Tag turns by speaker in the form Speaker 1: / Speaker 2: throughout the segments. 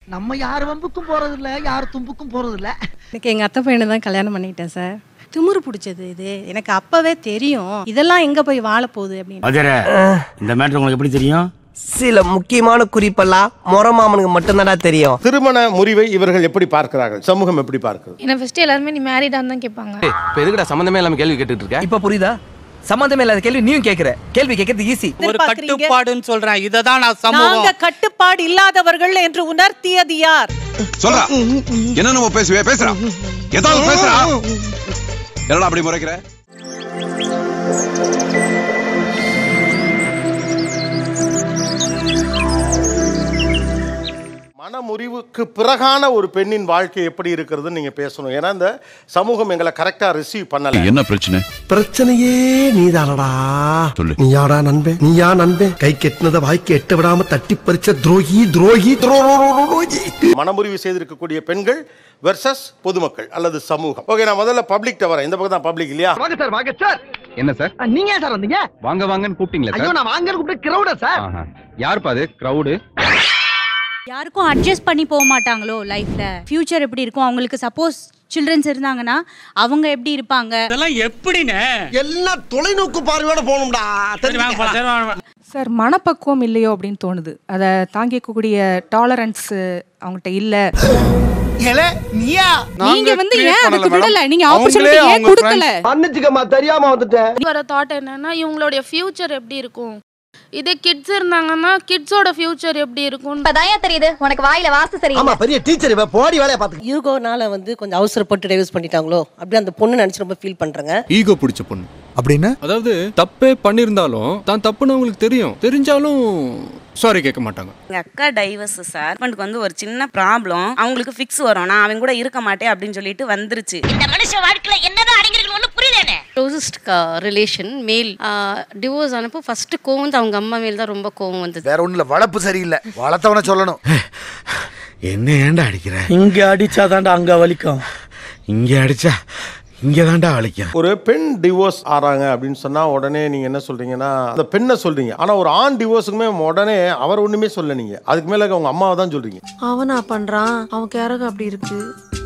Speaker 1: நம்ம யார் வம்புக்கும் போறது இல்ல யார் தும்புக்கும் போறது இல்ல
Speaker 2: எனக்கு எங்கள் அத்தை பையனை தான் கல்யாணம் பண்ணிட்டேன் சார் திமிரு பிடிச்சது இது எனக்கு அப்பவே தெரியும் இதெல்லாம் எங்கே போய் வாழ போகுது அப்படின்னு
Speaker 3: அஜர இந்த மேட்ரு உங்களுக்கு எப்படி தெரியும்
Speaker 4: சில முக்கியமான குறிப்பெல்லாம் மொரமாமனுக்கு மட்டும்தான்டா தெரியும்
Speaker 5: திருமண முறிவை இவர்கள் எப்படி பார்க்கிறார்கள் சமூகம் எப்படி பார்க்கிறது
Speaker 6: என்ன ஃபர்ஸ்ட் எல்லாருமே நீ மேரிடான்னு தான் கேட்பாங்க
Speaker 7: இப்ப எதுக்குடா சம்பந்தமே இல்லாம கேள்வி கேட்டுட்டு இருக்க
Speaker 4: இப்ப புரியுதா சம்பந்தமே இல்லாத கேள்வி நீயும் கேக்குற கேள்வி கேட்கறது ஈஸி
Speaker 8: ஒரு கட்டுப்பாடுன்னு சொல்றேன் இதை தான் நான்
Speaker 9: நாங்க
Speaker 8: சமூகம்
Speaker 9: கட்டுப்பாடு இல்லாதவர்கள் என்று உணர்த்தியது யார்
Speaker 10: சொல்றா என்ன நம்ம பேசுவே பேசுறா ஏதாவது பேசுறா என்னடா அப்படி முறைக்கிற
Speaker 5: மனமுறிவுக்கு பிறகான ஒரு பெண்ணின் வாழ்க்கை எப்படி இருக்கிறதுன்னு நீங்க பேசணும் ஏன்னா இந்த சமூகம் எங்களை கரெக்டா ரிசீவ் பண்ணல
Speaker 10: என்ன பிரச்சனை
Speaker 11: பிரச்சனையே நீதானடா
Speaker 10: சொல்லு.
Speaker 11: நீயாடா நண்பே நீயா நண்பே கை கெட்டினத வாய்க்கு எட்ட விடாம தட்டி பறிச்ச துரோகி துரோகி துரோகி
Speaker 5: மனமுறிவு செய்திருக்கக்கூடிய பெண்கள் வெர்சஸ் பொதுமக்கள் அல்லது சமூகம் ஓகே நான் முதல்ல பப்ளிக் வரேன் இந்த பக்கம் தான் பப்ளிக் இல்லையா
Speaker 1: வாங்க சார் வாங்க சார்
Speaker 7: என்ன சார்
Speaker 1: நீங்க ஏன் சார் வந்தீங்க
Speaker 7: வாங்க வாங்கன்னு கூப்பிட்டீங்களா
Speaker 1: ஐயோ நான் வாங்க கூப்பிட்டு கிரௌடா சார்
Speaker 7: யாருப்பா அது கிரவுடு
Speaker 12: யாருக்கும் அட்ஜஸ்ட் பண்ணி போக மாட்டாங்களோ லைஃப்ல ஃபியூச்சர் எப்படி இருக்கும் அவங்களுக்கு சப்போஸ் சில்ட்ரன்ஸ் இருந்தாங்கன்னா அவங்க எப்படி இருப்பாங்க
Speaker 8: இதெல்லாம் எப்படின்னு
Speaker 11: எல்லாம் தொலைநோக்கு பார்வையோட போகணும்டா
Speaker 8: சரி வாங்க போலாம், சரி வாங்க
Speaker 2: சார் மனப்பக்குவம் இல்லையோ அப்படின்னு தோணுது அதை தாங்கிக்கக்கூடிய டாலரன்ஸ் அவங்ககிட்ட இல்லை
Speaker 1: நீயா
Speaker 12: நீங்க வந்து ஏன் அதுக்கு விடல நீங்க ஆப்பர்ச்சுனிட்டி ஏன் கொடுக்கல
Speaker 11: மன்னிச்சுக்கமா தெரியாம வந்துட்டேன்
Speaker 6: வர தாட் என்னன்னா இவங்களுடைய ஃபியூச்சர் எப்படி இருக்கும் இதே கிட்ஸ் இருந்தாங்கன்னா கிட்ஸோட ஃபியூச்சர் எப்படி இருக்கும்
Speaker 12: இப்பதான் தெரியுது உனக்கு வாயில வாசு
Speaker 11: ஆமா பெரிய டீச்சர் இவ போடி வேலைய பாத்து
Speaker 9: யூகோனால வந்து கொஞ்சம் அவசரப்பட்டு டைவர்ஸ் பண்ணிட்டாங்களோ அப்படி அந்த பொண்ணு நினைச்சு ரொம்ப ஃபீல் பண்றேங்க
Speaker 7: ஈகோ பிடிச்ச பொண்ணு
Speaker 11: அப்படின்னா
Speaker 7: அதாவது தப்பே பண்ணிருந்தாலும் தான் தப்புன்னு அவங்களுக்கு தெரியும் தெரிஞ்சாலும் சாரி கேட்க மாட்டாங்க
Speaker 9: எங்க அக்கா டைவர்ஸ் சார் ஹஸ்பண்டுக்கு வந்து ஒரு சின்ன ப்ராப்ளம் அவங்களுக்கு ஃபிக்ஸ் வரும் நான் அவன் கூட இருக்க மாட்டேன் அப்படின்னு சொல்லிட்டு வந்துருச்சு
Speaker 12: இந்த மனுஷ வாழ்க்கையில என்னதான் அடங்கிருக்கு ஒண்ணு புரியல
Speaker 2: க்ளோசஸ்ட் ரிலேஷன் மேல் டிவோர்ஸ் ஆனப்போ ஃபர்ஸ்ட் கோவம் வந்து அவங்க அம்மா மேல் தான் ரொம்ப கோவம் வந்தது
Speaker 11: வேற ஒண்ணுல வளப்பு சரியில்லை வளர்த்தவன சொல்லணும்
Speaker 3: என்ன ஏன்டா அடிக்கிற
Speaker 1: இங்க அடிச்சாதான்டா அங்க வலிக்கும்
Speaker 3: இங்க அடிச்சா இங்க தான்டா வலிக்கும்
Speaker 5: ஒரு பெண் டிவோர்ஸ் ஆறாங்க அப்படின்னு சொன்னா உடனே நீங்க என்ன சொல்றீங்கன்னா அந்த பெண்ணை சொல்றீங்க ஆனா ஒரு ஆண் டிவோர்ஸுக்குமே உடனே அவர் ஒண்ணுமே சொல்ல நீங்க அதுக்கு மேல உங்க அம்மாவை தான் சொல்றீங்க
Speaker 6: அவனா பண்றான் அவன் கேரக அப்படி இருக்கு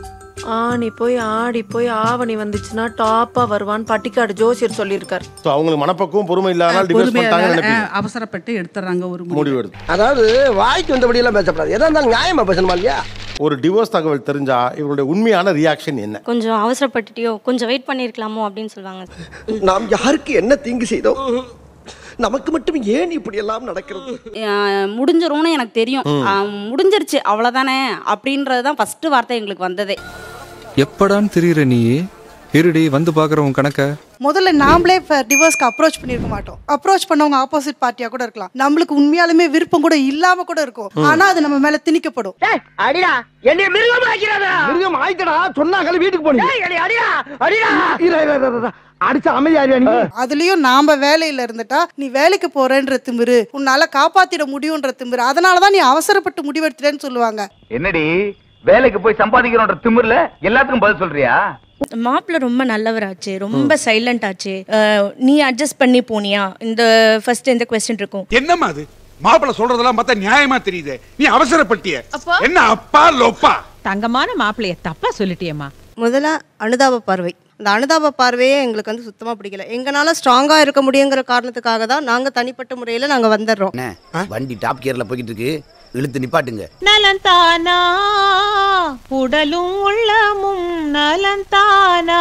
Speaker 6: ஆணி போய் ஆடி போய் ஆவணி வந்துச்சுன்னா டாப்பா வருவான்னு பட்டிக்காடு ஜோசியர் சொல்லியிருக்காரு
Speaker 5: ஸோ அவங்களுக்கு மனப்பக்குவம் பொறுமை இல்லாதனால டிவோர்ஸ் பண்ணிட்டாங்கன்னு நினைப்பீங்க
Speaker 2: அவசரப்பட்டு எடுத்துறாங்க ஒரு
Speaker 5: முடிவு எடுத்து
Speaker 11: அதாவது வாய்க்கு வந்தபடி எல்லாம் பேசப்படாது எதா இருந்தாலும் நியாயமா பேசணுமா இல்லையா
Speaker 5: ஒரு டிவோர்ஸ் தகவல் தெரிஞ்சா இவருடைய உண்மையான ரியாக்ஷன் என்ன
Speaker 12: கொஞ்சம் அவசரப்பட்டுட்டியோ கொஞ்சம் வெயிட் பண்ணிருக்கலாமோ அப்படின்னு சொல்லுவாங்க
Speaker 11: நாம் யாருக்கு என்ன தீங்கு செய்தோம் நமக்கு மட்டும் ஏன் இப்படி எல்லாம் நடக்கிறது
Speaker 12: முடிஞ்சிரும்னு எனக்கு தெரியும் ஆஹ் முடிஞ்சிருச்சு அவ்வளவுதானே அப்படின்றது தான் ஃபர்ஸ்ட் வார்த்தை எங்களுக்கு வந்ததே
Speaker 7: எப்படான்னு தெரியுற நீ இருடி வந்து பாக்குறவன் கணக்க
Speaker 2: முதல்ல நாமளே இப்போ டிவோர்ஸ்க்கு அப்ரோச் பண்ணியிருக்க மாட்டோம் அப்ரோச் பண்ணவங்க ஆப்போசிட் பார்ட்டியா கூட இருக்கலாம் நம்மளுக்கு உண்மையாலுமே விருப்பம் கூட இல்லாம கூட இருக்கும் ஆனா அது நம்ம மேல திணிக்கப்படும்
Speaker 1: அடிடா என்னைய மிருகம் ஆக்கிறாதா மிருகம் ஆயிட்டடா சொன்னாங்களே வீட்டுக்கு போனீங்க அடிடா அடிடா அடிச்ச அமைதியாரியா நீ
Speaker 2: அதுலயும் நாம வேலையில இருந்துட்டா நீ வேலைக்கு போறேன்ற திமிரு உன்னால காப்பாத்திட முடியும்ன்ற திமிரு அதனாலதான் நீ அவசரப்பட்டு முடிவெடுத்துட்டேன்னு சொல்லுவாங்க
Speaker 4: என்னடி வேலைக்கு போய் சம்பாதிக்கிறோன்ற திமிர்ல எல்லாத்துக்கும் பதில் சொல்றியா
Speaker 12: மாப்பிள்ள ரொம்ப நல்லவராச்சு ரொம்ப சைலண்ட் ஆச்சு நீ அட்ஜஸ்ட் பண்ணி போனியா இந்த ஃபர்ஸ்ட் இந்த கொஸ்டின் இருக்கும்
Speaker 10: என்னம்மா அது மாப்பிள்ள சொல்றதெல்லாம் பார்த்தா நியாயமா தெரியுது நீ அவசரப்பட்டிய என்ன அப்பா லொப்பா
Speaker 9: தங்கமான மாப்பிளைய தப்பா சொல்லிட்டியம்மா
Speaker 2: முதல்ல அனுதாப பார்வை அந்த அனுதாப பார்வையே எங்களுக்கு வந்து சுத்தமா பிடிக்கல எங்கனால ஸ்ட்ராங்கா இருக்க முடியுங்கிற காரணத்துக்காக தான் நாங்க தனிப்பட்ட முறையில நாங்க வந்துடுறோம்
Speaker 3: வண்டி டாப் கியர்ல போய்கிட்டு இருக்கு இழுத்து நிப்பாட்டுங்க
Speaker 9: நலந்தானா உடலும் உள்ளமும் நலந்தானா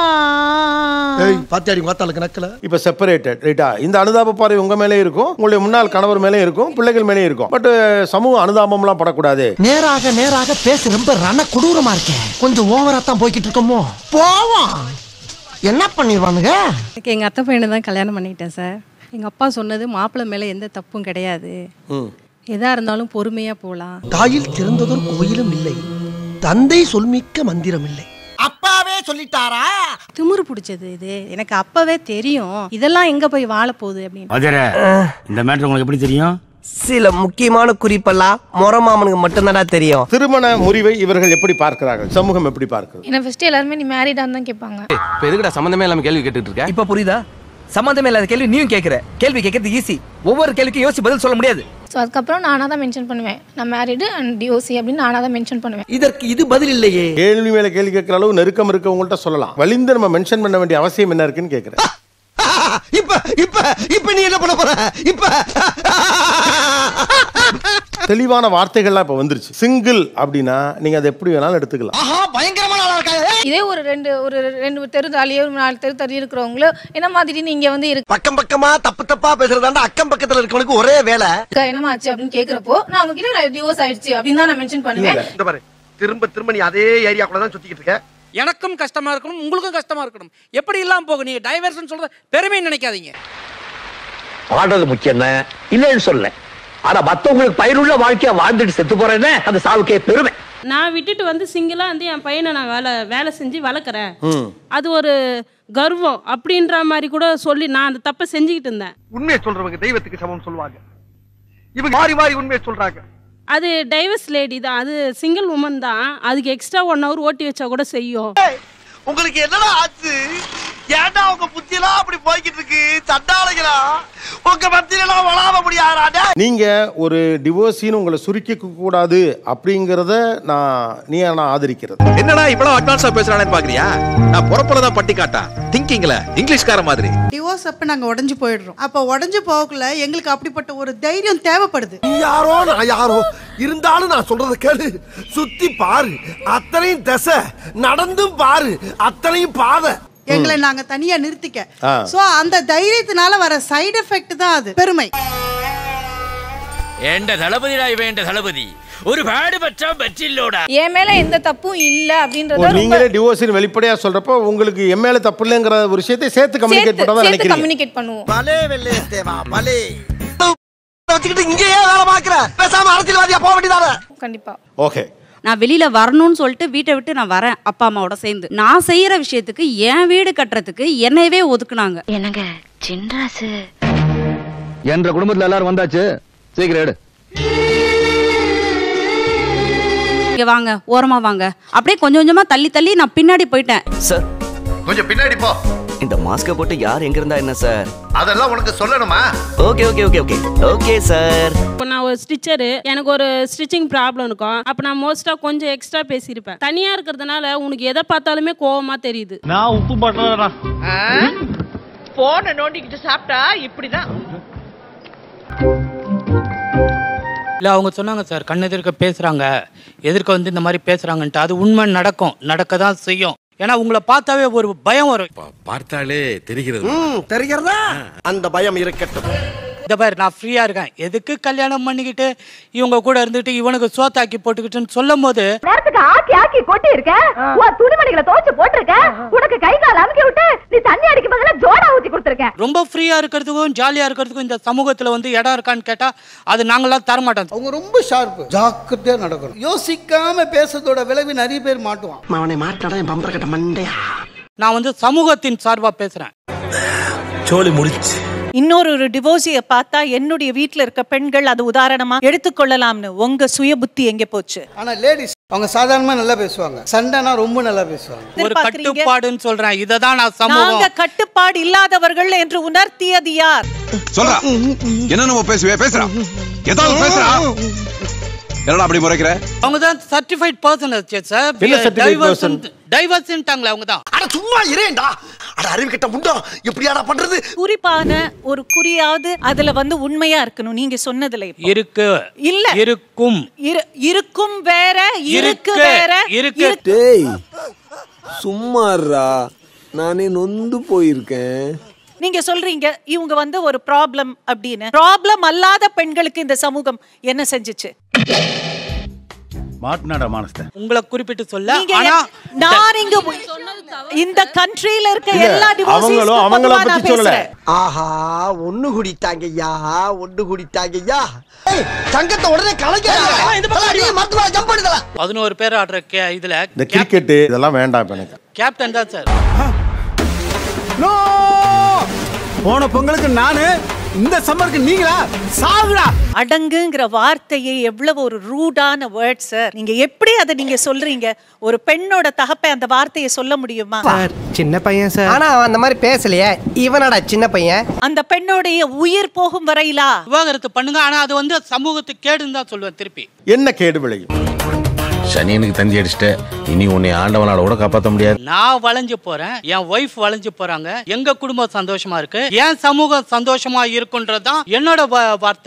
Speaker 11: ஏய் பாத்தியாடி வாத்தாளுக்கு நக்கல
Speaker 5: இப்போ செப்பரேட்டட் ரைட்டா இந்த அனுதாப பார்வை உங்க மேலே இருக்கும் உங்களுடைய முன்னாள் கணவர் மேலே இருக்கும் பிள்ளைகள் மேலே இருக்கும் பட் சமூக அனுதாபம்லாம் படக்கூடாது
Speaker 11: நேராக நேராக பேச ரொம்ப ரண கொடூரமா இருக்கேன் கொஞ்சம் ஓவரா தான் போய்கிட்டு இருக்கோமோ போவோம் என்ன பண்ணிடுவானுங்க
Speaker 2: எனக்கு எங்கள் அத்தை பையனை தான் கல்யாணம் பண்ணிட்டேன் சார் எங்கள் அப்பா சொன்னது மாப்பிள்ளை மேலே எந்த தப்பும் கிடையாது எதா இருந்தாலும் பொறுமையாக போகலாம்
Speaker 11: தாயில் சிறந்ததொரு கோயிலும் இல்லை தந்தை சொல்மிக்க மந்திரம் இல்லை அப்பாவே சொல்லிட்டாரா
Speaker 2: திமிரு பிடிச்சது இது எனக்கு அப்பவே தெரியும் இதெல்லாம் எங்கே போய் வாழ போகுது அப்படின்னு
Speaker 3: அஜர இந்த மேட்ரு உங்களுக்கு எப்படி தெரியும்
Speaker 4: சில முக்கியமான குறிப்பெல்லாம் மொரமாமனுக்கு மட்டும்தான்டா தெரியும்
Speaker 5: திருமண முறிவை இவர்கள் எப்படி பார்க்கிறார்கள் சமூகம் எப்படி பார்க்கிறது
Speaker 6: என்ன ஃபர்ஸ்ட் எல்லாருமே நீ மேரிடான்னு தான் கேட்பாங்க
Speaker 7: இப்ப எதுக்குடா சம்பந்தமே இல்லாம கேள்வி கேட்டுட்டு இருக்க
Speaker 4: இப்ப புரியுதா சம்பந்தமே இல்லாத கேள்வி நீயும் கேக்குற கேள்வி கேட்கறது ஈஸி ஒவ்வொரு கேள்விக்கும் யோசிச்சு பதில் சொல்ல முடியாது
Speaker 13: ஸோ அதுக்கப்புறம் நானாக தான் மென்ஷன் பண்ணுவேன் நான் மேரிடு அண்ட் டிஓசி அப்படின்னு நானாக தான் மென்ஷன் பண்ணுவேன்
Speaker 1: இதற்கு இது பதில் இல்லையே
Speaker 5: கேள்வி மேல கேள்வி கேட்கிற அளவு நெருக்கம் இருக்கவங்கள்ட்ட சொல்லலாம் வலிந்து நம்ம மென்ஷன் பண்ண வேண்டிய அவசியம் என்ன இருக்குன்னு கேட்கிறேன்
Speaker 11: இப்ப இப்ப இப்ப நீ என்ன பண்ண போற இப்ப
Speaker 5: தெளிவான வார்த்தைகள்லாம் இப்ப வந்துருச்சு சிங்கிள் அப்படின்னா நீங்க அதை எப்படி வேணாலும் எடுத்துக்கலாம்
Speaker 11: ஆஹா பயங்கரமான ஆளா இருக்காங்க
Speaker 13: இதே ஒரு ரெண்டு ஒரு ரெண்டு தெரு தாலியோ ஒரு நாலு தெரு தள்ளி இருக்கிறவங்களோ என்ன மாதிரி நீங்க வந்து இருக்கு
Speaker 11: பக்கம் பக்கமா தப்பு தப்பா பேசுறதாண்டா அக்கம் பக்கத்துல இருக்கவனுக்கு ஒரே வேலை
Speaker 13: என்னமா ஆச்சு அப்படின்னு கேக்குறப்போ நான் அவங்க கிட்ட டிவோர்ஸ் ஆயிடுச்சு அப்படின்னு தான் நான் மென்ஷன் பண்ணுவேன்
Speaker 1: இந்த பாரு திரும்ப திரும்ப நீ அதே ஏரியாக்குள்ள தான் சுத்திக்கிட்டு இருக்க
Speaker 8: எனக்கும் கஷ்டமா இருக்கணும் உங்களுக்கும் கஷ்டமா இருக்கணும் எப்படி இல்லாம போகும் நீங்க டைவர்ஷன் சொல்றது பெருமை நினைக்காதீங்க
Speaker 14: வாழ்றது முக்கியம் தான் இல்லைன்னு சொல்ல ஆனா மத்தவங்களுக்கு பயிருள்ள வாழ்க்கையா வாழ்ந்துட்டு செத்து போறேன்னு அந்த சாவுக்கே பெருமை
Speaker 15: நான் விட்டுட்டு வந்து சிங்கிளா வந்து என் பையனை நான் வேலை வேலை செஞ்சு வளர்க்குறேன் அது ஒரு கர்வம் அப்படின்ற மாதிரி கூட சொல்லி நான் அந்த தப்பை செஞ்சுக்கிட்டு இருந்தேன்
Speaker 1: உண்மையை சொல்றவங்க தெய்வத்துக்கு சமம் சொல்லுவாங்க இவங்க மாறி மாறி உண்மையை சொல்றாங்க
Speaker 15: அது டைவர்ஸ் லேடி தான் அது சிங்கிள் உமன் தான் அதுக்கு எக்ஸ்ட்ரா ஒன் ஹவர் ஓட்டி வச்சா கூட செய்யும்
Speaker 11: உங்களுக்கு என்னடா ஆச்சு ஏன்டா உங்க புத்தியெல்லாம் அப்படி போய்கிட்டு இருக்கு சண்டாளைகளா உங்க மத்தியிலாம் வளாம முடியாதாடா
Speaker 5: நீங்க ஒரு டிவோர்ஸின்னு உங்களை சுருக்கிக்க கூடாது அப்படிங்கறத நான் நீ நான் ஆதரிக்கிறது
Speaker 16: என்னடா இவ்வளவு அட்வான்ஸா பேசுறானேன்னு பாக்குறியா நான் பொறப்புலதான் பட்டி காட்டா திங்கிங்ல இங்கிலீஷ்கார மாதிரி
Speaker 2: டிவோர்ஸ் அப்ப நாங்க உடஞ்சு போயிடுறோம் அப்ப உடஞ்சு போகக்குள்ள எங்களுக்கு அப்படிப்பட்ட ஒரு தைரியம் தேவைப்படுது
Speaker 11: நீ யாரோ நான் யாரோ இருந்தாலும் நான் சொல்றத கேளு சுத்தி பாரு அத்தனையும் தசை நடந்தும் பாரு அத்தனையும் பாதை
Speaker 2: எங்களை நாங்க தனியா நிறுத்திக்க
Speaker 11: ஆ.
Speaker 2: சோ அந்த தைரியத்தினால வர சைடு எஃபெக்ட் தான் அது பெருமை
Speaker 17: என்ற தளபதிடா இவன் என்ற தளபதி ஒரு பாடுபற்றா பற்றில்லோடா
Speaker 13: என் மேல எந்த தப்பும் இல்ல
Speaker 5: ஓ,
Speaker 13: அப்படின்றத ரொம்ப
Speaker 5: நீங்களே டிவோர்ஸின் வெளிப்படையா சொல்றப்போ உங்களுக்கு என் மேல தப்பு இல்லைங்கிற ஒரு விஷயத்தை சேர்த்து கம்யூனிகேட்
Speaker 13: சேர்த்து
Speaker 5: பண்ணதான்
Speaker 13: சேர்த்து
Speaker 5: நினைக்கிறீங்க
Speaker 13: கம்யூனிகேட் பண்ணுவோம்
Speaker 11: பலே வெள்ளே தேவா பலே வச்சுக்கிட்டு இங்கேயே வேலை பாக்குற பேசாம அரசியல்வாதியா போக வேண்டியதானே
Speaker 13: கண்டிப்பா
Speaker 5: ஓகே
Speaker 18: நான் வெளியில வரணும்னு சொல்லிட்டு வீட்டை விட்டு நான் வரேன் அப்பா அம்மாவோட சேர்ந்து நான் செய்யற விஷயத்துக்கு என் வீடு கட்டுறதுக்கு என்னையவே ஒதுக்குனாங்க
Speaker 19: என்னங்க சின்ராசு
Speaker 4: என்ற குடும்பத்துல எல்லாரும் வந்தாச்சு சீக்கிரம் எடு
Speaker 18: இங்க வாங்க ஓரமா வாங்க அப்படியே கொஞ்சம் கொஞ்சமா தள்ளி தள்ளி நான் பின்னாடி போயிட்டேன்
Speaker 20: சார்
Speaker 1: கொஞ்சம் பின்னாடி போ
Speaker 20: இந்த மாஸ்க போட்டு யார் எங்க இருந்தா என்ன சார்
Speaker 1: அதெல்லாம் உனக்கு சொல்லணுமா
Speaker 20: okay okay okay okay okay sir
Speaker 15: இப்போ நான் ஒரு ஸ்டிச்சரு எனக்கு ஒரு ஸ்டிச்சிங் ப்ராப்ளம் இருக்கும் அப்போ நான் மோஸ்ட்டாக கொஞ்சம் எக்ஸ்ட்ரா பேசியிருப்பேன் தனியாக இருக்கிறதுனால உனக்கு எதை பார்த்தாலுமே கோவமா தெரியுது
Speaker 21: நான் உப்பு பண்றேன்
Speaker 22: போனை நோண்டிக்கிட்டு சாப்பிட்டா இப்படிதான்
Speaker 8: இல்ல அவங்க சொன்னாங்க சார் கண்ணெதிர்க்க பேசுறாங்க எதிர்க்க வந்து இந்த மாதிரி பேசுறாங்கன்ட்டு அது உண்மை நடக்கும் நடக்க தான் செய்யும் ஏன்னா உங்களை பார்த்தாவே ஒரு பயம் வரும்
Speaker 3: பார்த்தாலே தெரிகிறது
Speaker 11: ம் தெரிகிறதா அந்த பயம் இருக்கட்டும்
Speaker 8: இந்த பாரு நான் ஃப்ரீயா இருக்கேன் எதுக்கு கல்யாணம் பண்ணிக்கிட்டு இவங்க கூட இருந்துட்டு இவனுக்கு சோத்தாக்கி போட்டுக்கிட்டுன்னு சொல்லும் போது
Speaker 22: நேரத்துக்கு ஆக்கி ஆக்கி கொட்டி இருக்க உன் துணிமணிகளை துவைச்சு போட்டிருக்க உனக்கு கை கால் அமுக்கி விட்டு நீ தண்ணி அடிக்கும் போதெல்லாம் ஜோடா ஊத்தி கொடுத்துருக்க
Speaker 8: ரொம்ப ஃப்ரீயா இருக்கிறதுக்கும் ஜாலியா இருக்கிறதுக்கும் இந்த சமூகத்துல வந்து இடம் இருக்கான்னு கேட்டா அது நாங்களாம் தரமாட்டோம்
Speaker 23: அவங்க ரொம்ப ஷார்ப்பு ஜாக்கிரதையா நடக்கணும் யோசிக்காம பேசுறதோட விளைவு நிறைய பேர் மாட்டுவான்
Speaker 11: அவனை மாட்டாடா என் பம்பர கட்ட மண்டையா
Speaker 8: நான் வந்து சமூகத்தின் சார்பா பேசுறேன்
Speaker 23: சோழி முடிச்சு
Speaker 24: இன்னொரு ஒரு டிவோர்ஸிய பார்த்தா என்னுடைய வீட்ல இருக்க பெண்கள் அது உதாரணமா எடுத்துக்கொள்ளலாம்னு உங்க சுய புத்தி எங்க போச்சு
Speaker 23: ஆனா லேடிஸ் அவங்க சாதாரணமா நல்லா பேசுவாங்க சண்டைனா ரொம்ப நல்லா பேசுவாங்க
Speaker 8: ஒரு
Speaker 24: எதிர்பார்க்கறீங்க?
Speaker 8: கட்டுப்பாடுன்னு சொல்றேன் இதை தான் நான்
Speaker 24: நாங்க
Speaker 8: சமூகம்
Speaker 24: கட்டுப்பாடு இல்லாதவர்கள் என்று உணர்த்தியது யார்
Speaker 10: சொல்றா என்ன நம்ம பேசுவே பேசுறா ஏதாவது பேசுறா என்னடா அப்படி முறைக்கிற
Speaker 8: அவங்க தான் சர்டிஃபைட் பர்சன் சார்
Speaker 5: என்ன certified person?
Speaker 8: டைவர்ஸ்ன்ட்டாங்களே அவங்க தான்
Speaker 11: அட சும்மா இரேண்டா அட அறிவு கிட்ட முண்டோ எப்படியாடா பண்றது
Speaker 24: குறிப்பான ஒரு குறியாவது அதுல வந்து உண்மையா இருக்கணும் நீங்க சொன்னதுல இப்போ.
Speaker 8: இருக்கு
Speaker 24: இல்ல
Speaker 8: இருக்கும்
Speaker 24: இரு- இருக்கும் வேற இருக்கு
Speaker 8: இருக்கு,
Speaker 24: வேற
Speaker 8: இருக்கு.
Speaker 25: டேய் சும்மாறா நானே நொந்து போயிருக்கேன்
Speaker 24: நீங்க சொல்றீங்க இவங்க வந்து ஒரு ப்ராப்ளம் அப்படின்னு ப்ராப்ளம் அல்லாத பெண்களுக்கு இந்த சமூகம் என்ன செஞ்சுச்சு
Speaker 16: மாட்டினாடா மானஸ்தன்
Speaker 8: உங்களை குறிப்பிட்டு சொல்ல
Speaker 24: நீங்க
Speaker 8: ஆனா
Speaker 24: என்- நான் இங்க இந்த கண்ட்ரில இருக்க
Speaker 11: இல்ல,
Speaker 24: எல்லா
Speaker 11: அவங்களும் அவங்கள
Speaker 24: டிவோர்ஸிஸ்க்கும்
Speaker 11: பத்தி
Speaker 24: நான்
Speaker 11: சொல்லல
Speaker 24: பேசுறேன்
Speaker 11: ஆஹா ஒண்ணு குடித்தாங்கய்யா ஒண்ணு குடித்தாங்கய்யா ஏய், சங்கத்தை உடனே கலைக்க மருத்துவ ஜம்ப் பண்ணுதல
Speaker 8: பதினோரு பேர் ஆடுற கே- இதுல
Speaker 5: இந்த கிரிக்கெட்டு இதெல்லாம் வேண்டாம் இப்ப எனக்கு
Speaker 8: கேப்டன் தான் சார்
Speaker 23: போன பொங்கலுக்கு நானு
Speaker 24: இந்த சம்மருக்கு நீங்களா சாகுடா அடங்குங்கிற வார்த்தையை எவ்வளவு ஒரு ரூடான வேர்ட் சார் நீங்க எப்படி அதை நீங்க சொல்றீங்க ஒரு பெண்ணோட தகப்பை அந்த வார்த்தையை சொல்ல முடியுமா
Speaker 6: சின்ன பையன் சார் ஆனா அவன் அந்த மாதிரி பேசலையே இவனடா சின்ன பையன்
Speaker 24: அந்த பெண்ணோடைய உயிர் போகும் வரையிலா
Speaker 8: விவாகரத்து பண்ணுங்க ஆனா அது வந்து சமூகத்துக்கு கேடுன்னு தான் சொல்லுவேன் திருப்பி
Speaker 5: என்ன கேடு விளையும்
Speaker 3: சனியனுக்கு தந்தி அடிச்சிட்ட இனி உன்னை ஆண்டவனால கூட காப்பாற்ற முடியாது
Speaker 8: நான் வளைஞ்சு போறேன் என் ஒய்ஃப் வளைஞ்சு போறாங்க எங்க குடும்பம் சந்தோஷமா இருக்கு என் சமூகம் சந்தோஷமா இருக்குன்றதுதான் என்னோட வா- வார்த்தை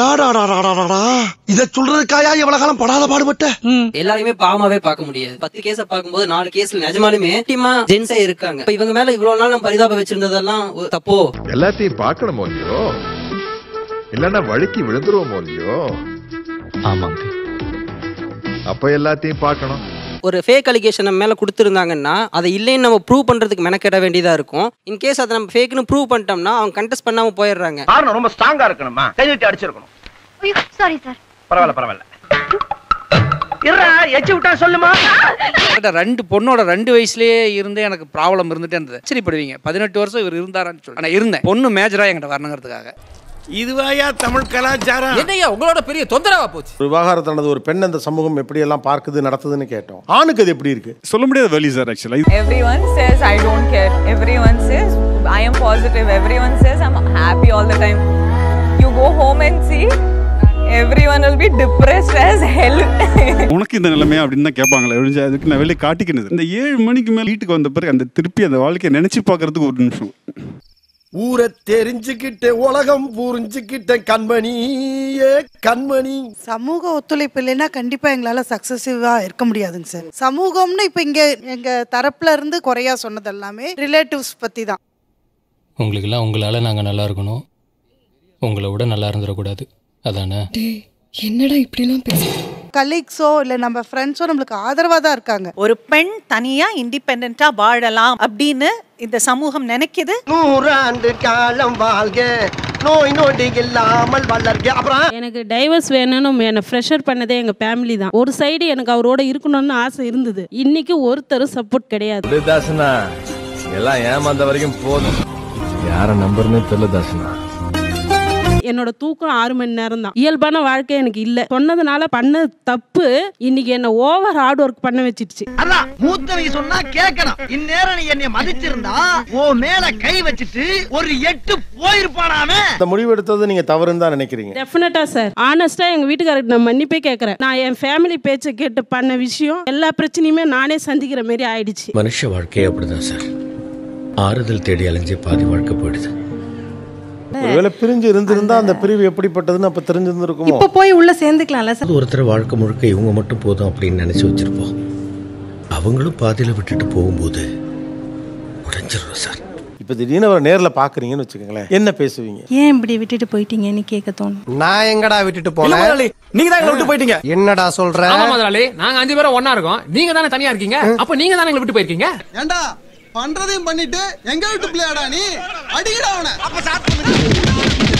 Speaker 11: இத சொல்றதுக்காயா எவ்வளவு காலம் படாத பாடுபட்ட
Speaker 7: எல்லாரையுமே பாவமாவே பார்க்க முடியாது பத்து கேஸ பார்க்கும்போது நாலு கேஸ்ல நிஜமாலுமே டீமா ஜென்ஸே இருக்காங்க இப்ப இவங்க மேல இவ்வளவு நாள் நம்ம பரிதாபம் வச்சிருந்ததெல்லாம் ஒரு தப்போ
Speaker 9: எல்லாத்தையும் பார்க்கணுமோ இல்லையோ இல்லன்னா வழுக்கி விழுந்துருவோமோ இல்லையோ
Speaker 7: ஆமாங்க
Speaker 9: அப்ப எல்லாத்தையும் பார்க்கணும்
Speaker 7: ஒரு ஃபேக் அலிகேஷன் நம்ம மேல கொடுத்துருந்தாங்கன்னா அதை இல்லைன்னு நம்ம ப்ரூவ் பண்றதுக்கு மெனக்கெட வேண்டியதா இருக்கும் இன் கேஸ் அதை நம்ம ஃபேக்னு ப்ரூவ் பண்ணிட்டோம்னா அவங்க கண்டெஸ்ட் பண்ணாம போயிடுறாங்க
Speaker 4: காரணம் ரொம்ப ஸ்ட்ராங்கா இருக்கணுமா கை நீட்டி அடிச்சிருக்கணும்
Speaker 22: சாரி சார்
Speaker 4: பரவாயில்ல பரவாயில்ல இருடா எச்சி விட்டா சொல்லுமா
Speaker 12: ரெண்டு பொண்ணோட ரெண்டு வயசுலயே இருந்து எனக்கு ப்ராப்ளம் இருந்துட்டே இருந்தது ஆச்சரியப்படுவீங்க பதினெட்டு வருஷம் இவர் இருந்தாரான்னு சொல்லி ஆனா இருந்தேன் பொண்ணு மேஜரா என்கிட்ட வரணுங்கிறதுக்காக
Speaker 3: இதுவாயா தமிழ் கலாச்சாரம்
Speaker 12: என்னையா உங்களோட பெரிய தொந்தரவா போச்சு
Speaker 5: ஒரு விவாகரத்தானது ஒரு பெண் அந்த சமூகம் எப்படி எல்லாம் பார்க்குது நடத்துதுன்னு கேட்டோம் ஆணுக்கு அது எப்படி இருக்கு
Speaker 21: சொல்ல முடியாத வழி சார் ஆக்சுவலா
Speaker 26: Everyone says I don't care. Everyone says I am positive. Everyone says I'm happy all the time. You go home and see, everyone will be depressed as hell.
Speaker 21: உனக்கு இந்த நிலைமையா அப்படின்னு தான் கேட்பாங்களே ஒழிஞ்சு அதுக்கு நான் வெளியே காட்டிக்கினது இந்த ஏழு மணிக்கு மேல வீட்டுக்கு வந்த பிறகு அந்த திருப்பி அந்த வாழ்க்கையை நினைச்சு பார்க்கறதுக்கு ஒரு நிமிஷம்
Speaker 11: ஊரை தெரிஞ்சுக்கிட்ட உலகம் புரிஞ்சுக்கிட்ட கண்மணி ஏ கண்மணி
Speaker 2: சமூக ஒத்துழைப்பு இல்லைன்னா கண்டிப்பா எங்களால சக்சஸிவா இருக்க முடியாதுங்க சார் சமூகம்னு இப்ப இங்க எங்க தரப்புல இருந்து குறையா சொன்னது எல்லாமே ரிலேட்டிவ்ஸ் பத்தி தான்
Speaker 27: உங்களுக்கெல்லாம் உங்களால் நாங்கள் நல்லா இருக்கணும் உங்களை விட நல்லா இருந்துடக்கூடாது அதானே
Speaker 2: என்னடா இப்படிலாம் பேச கலீக்ஸோ இல்ல நம்ம ஃப்ரெண்ட்ஸோ நம்மளுக்கு ஆதரவா தான் இருக்காங்க
Speaker 24: ஒரு பெண் தனியா இண்டிபெண்டா வாழலாம் அப்படின்னு இந்த சமூகம் நினைக்குது
Speaker 11: நூறாண்டு காலம் வாழ்க நோய் நொடி இல்லாமல் வளர்க அப்புறம்
Speaker 15: எனக்கு டைவர்ஸ் வேணும்னு என்னை ஃப்ரெஷர் பண்ணதே எங்கள் ஃபேமிலி தான் ஒரு சைடு எனக்கு அவரோட இருக்கணும்னு ஆசை இருந்தது இன்னைக்கு ஒருத்தரும் சப்போர்ட் கிடையாது
Speaker 28: தாசனா எல்லாம் ஏமாந்த வரைக்கும் போதும் யார நம்பர்னே தெரியல தாசனா
Speaker 15: என்னோட தூக்கம் ஆறு மணி நேரம் தான் இயல்பான வாழ்க்கை எனக்கு இல்லை சொன்னதுனால பண்ண தப்பு இன்னைக்கு என்ன ஓவர் ஹார்ட் ஒர்க் பண்ண வச்சிடுச்சு
Speaker 1: அதான் மூத்தவங்க சொன்னா கேட்கணும் இந்நேரம் நீ என்னை மதிச்சிருந்தா ஓ மேல கை வச்சுட்டு ஒரு எட்டு போயிருப்பானாமே
Speaker 5: இந்த முடிவு எடுத்தது நீங்க தவறுன்னு தான் நினைக்கிறீங்க
Speaker 15: டெஃபினட்டா சார் ஆனஸ்டா எங்க வீட்டுக்காரருக்கு நான் மன்னிப்பே கேட்கறேன் நான் என் ஃபேமிலி பேச்சை கேட்டு பண்ண விஷயம் எல்லா பிரச்சனையுமே நானே சந்திக்கிற மாதிரி ஆயிடுச்சு
Speaker 29: மனுஷ வாழ்க்கையே அப்படிதான் சார் ஆறுதல் தேடி அலைஞ்சே பாதி வாழ்க்கை போயிடுது
Speaker 5: ஒருவேளை பிரிஞ்சு இருந்திருந்தா அந்த பிரிவு எப்படிப்பட்டதுன்னு அப்ப தெரிஞ்சிருந்திருக்குமோ
Speaker 30: இப்ப போய் உள்ள சேர்ந்துக்கலாம்ல சார்
Speaker 29: ஒருத்தர் வாழ்க்கை முழுக்க இவங்க மட்டும் போதும் அப்படின்னு நினைச்சு வச்சிருப்போம் அவங்களும் பாதியில விட்டுட்டு போகும்போது உடைஞ்சிடும் சார்
Speaker 5: இப்ப திடீர்னு அவரை நேர்ல பாக்குறீங்கன்னு வச்சுக்கோங்களேன் என்ன பேசுவீங்க
Speaker 30: ஏன் இப்படி விட்டுட்டு போயிட்டீங்கன்னு கேட்க தோணும்
Speaker 11: நான் எங்கடா விட்டுட்டு
Speaker 31: இல்ல முதலாளி,
Speaker 11: போனேன்
Speaker 31: நீங்க தான் எங்களை விட்டு போயிட்டீங்க.
Speaker 11: என்னடா சொல்ற
Speaker 31: ஆமா முதலாளி நாங்க அஞ்சு பேரும் ஒண்ணா இருக்கோம் நீங்க தானே தனியா இருக்கீங்க அப்ப நீங்க தானே எங்களை விட்டு போயிருக்கீங்க
Speaker 23: ஏண்டா பண்றதையும் பண்ணிட்டு எங்க வீட்டு பிள்ளையாடா நீ அடிக்கடா அவனை